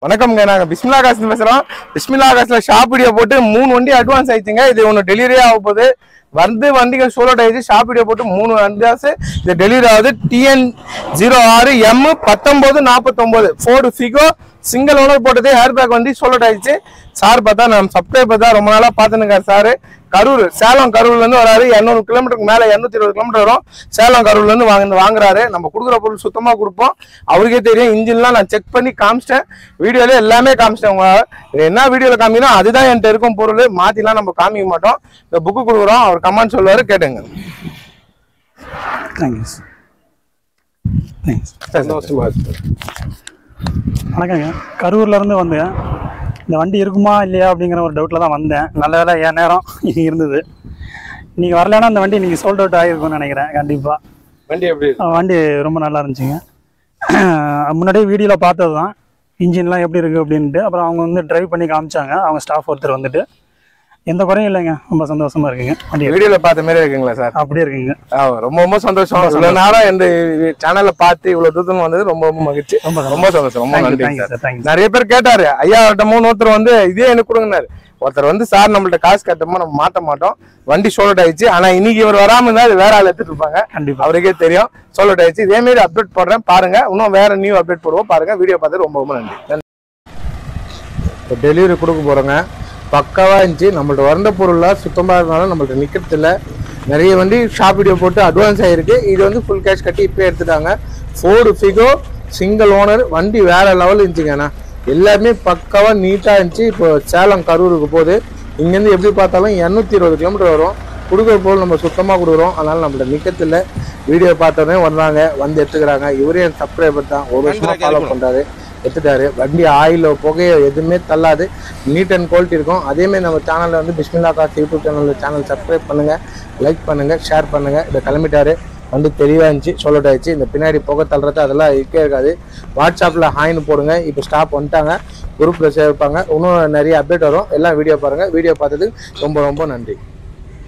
வணக்கம்ங்க நாங்க பிஸ்மிலா காசு பேசுறோம் பிஸ்மிலா காசுல ஷாப் வீடியோ போட்டு மூணு வண்டி அட்வான்ஸ் ஆயிடுச்சுங்க இது ஒன்று டெலிவரி ஆக போகுது வந்து வண்டிகள் சோலோட் ஆயிடுச்சு ஷாப் வீடியோ போட்டு மூணு அட்வான்ஸ் இது டெலிவரி ஆகுது டிஎன் ஜீரோ ஆறு எம் பத்தொன்பது நாற்பத்தொன்பது ஃபோர்டு ஃபிகோ சிங்கிள் ஓனர் போட்டது ஏர் பேக் வண்டி சோலோட் ஆயிடுச்சு சார் பார்த்தா நம்ம சப்ஸ்கிரைபர் தான் ரொம்ப நாளா பார்த்துனுக்காரு சார் கரூர் சேலம் கரூர்ல இருந்து வராரு இரநூறு கிலோமீட்டருக்கு மேல இரநூத்தி இருபது கிலோமீட்டர் வரும் சேலம் கரூர்ல இருந்து வாங்க வாங்குறாரு நம்ம கொடுக்குற பொருள் சுத்தமா கொடுப்போம் அவருக்கே தெரியும் இன்ஜின்லாம் நான் செக் பண்ணி காமிச்சிட்டேன் வீடியோல எல்லாமே காமிச்சிட்டேன் உங்க இது என்ன வீடியோல காமிக்கணும் அதுதான் என்கிட்ட இருக்கும் பொருள் மாத்திலாம் நம்ம காமிக்க மாட்டோம் இந்த புக்கு கொடுக்குறோம் அவர் கமெண்ட் சொல்லுவாரு கேட்டுங்க தேங்க்யூ தேங்க்ஸ் சந்தோஷமா இருக்கு வணக்கங்க கரூர்லேருந்து வந்தேன் இந்த வண்டி இருக்குமா இல்லையா அப்படிங்கிற ஒரு டவுட்டில் தான் வந்தேன் நல்ல வேலை என் நேரம் இருந்தது நீங்கள் வரலைன்னா அந்த வண்டி நீங்கள் சோல்ட் அவுட் ஆகிருக்கும்னு நினைக்கிறேன் கண்டிப்பாக வண்டி எப்படி இருக்கு? வண்டி ரொம்ப நல்லா இருந்துச்சுங்க முன்னாடியே வீடியோவில் பார்த்தது தான் இன்ஜின்லாம் எப்படி இருக்குது அப்படின்ட்டு அப்புறம் அவங்க வந்து டிரைவ் பண்ணி காமிச்சாங்க அவங்க ஸ்டாஃப் ஒருத்தர் வந்துட்டு எந்த குறையும் இல்லைங்க ரொம்ப சந்தோஷமா இருக்குங்க வண்டி வீடியோல பார்த்த மாதிரி இருக்குங்களா சார் அப்படியே இருக்குங்க ஆ, ரொம்ப ரொம்ப சந்தோஷம் இவ்வளவு நாளா இந்த சேனல்ல பார்த்து இவ்வளவு தூரம் வந்தது ரொம்ப ரொம்ப மகிழ்ச்சி ரொம்ப ரொம்ப சந்தோஷம் ரொம்ப தேங்க்யூ நன்றி தேங்க்யூ சார் சார் தேங்க்யூ நிறைய பேர் கேட்டாரு ஐயா மூணு ஒருத்தர் வந்து இதே எனக்கு கொடுங்கனாரு ஒருத்தர் வந்து சார் நம்மள்ட்ட காசு கட்டமா நம்ம மாட்ட மாட்டோம் வண்டி சோலட் ஆயிடுச்சு ஆனா இன்னைக்கு இவர் வராம இருந்தா அது வேற ஆள் எடுத்துட்டு இருப்பாங்க கண்டிப்பாக அவருக்கே தெரியும் சோலட் ஆயிடுச்சு இதே மாதிரி அப்டேட் போடுறேன் பாருங்க இன்னும் வேற நியூ அப்டேட் போடுவோம் பாருங்க வீடியோ பார்த்து ரொம்ப ரொம்ப நன்றி இப்போ டெலிவரி கொடுக்க போறோங்க பக்காவா இருந்துச்சு நம்மள்ட்ட வந்த பொருள்லாம் சுத்தமா இருந்தாலும் நம்மள்ட்ட நிக்கிறது இல்ல நிறைய வண்டி ஷாப் வீடியோ போட்டு அட்வான்ஸ் ஆயிருக்கு இது வந்து ஃபுல் கேஷ் கட்டி இப்போ எடுத்துட்டாங்க ஃபோர்டு ஃபிகோ சிங்கிள் ஓனர் வண்டி வேற லெவல் இருந்துச்சுங்கண்ணா எல்லாமே பக்காவா நீட்டா இருந்துச்சு இப்போ சேலம் கரூருக்கு போகுது இங்கேருந்து எப்படி பார்த்தாலும் இரநூத்தி இருபது கிலோமீட்டர் வரும் கொடுக்குற பொருள் நம்ம சுத்தமாக கொடுக்குறோம் அதனால நம்மள்ட்ட நிற்கிறது இல்லை வீடியோ பார்த்தோன்னே வந்தாங்க வந்து எடுத்துக்கிறாங்க இவரே என் சப்ஸ்கிரைபர் தான் ஒரு வருஷமா ஃபாலோ பண்ணுறாரு எடுத்துட்டாரு வண்டி ஆயில் புகையோ எதுவுமே தள்ளாது நீட் அண்ட் குவாலிட்டி இருக்கும் அதேமாதிரி நம்ம சேனலில் வந்து பிஸ்மில்லா காசு யூடியூப் சேனலில் சேனல் சப்ஸ்கிரைப் பண்ணுங்க லைக் பண்ணுங்க ஷேர் பண்ணுங்க இதை கிளம்பிட்டாரு வந்து தெளிவாக இருந்துச்சு சொல்லட் ஆயிடுச்சு இந்த பின்னாடி புகை தள்ளுறது அதெல்லாம் இருக்கே இருக்காது வாட்ஸ்அப்பில் ஹாய்னு போடுங்க இப்போ ஸ்டாப் வந்துட்டாங்க குரூப்பில் சேர்ப்பாங்க இன்னும் நிறைய அப்டேட் வரும் எல்லாம் வீடியோ பாருங்க வீடியோ பார்த்ததுக்கு ரொம்ப ரொம்ப நன்றி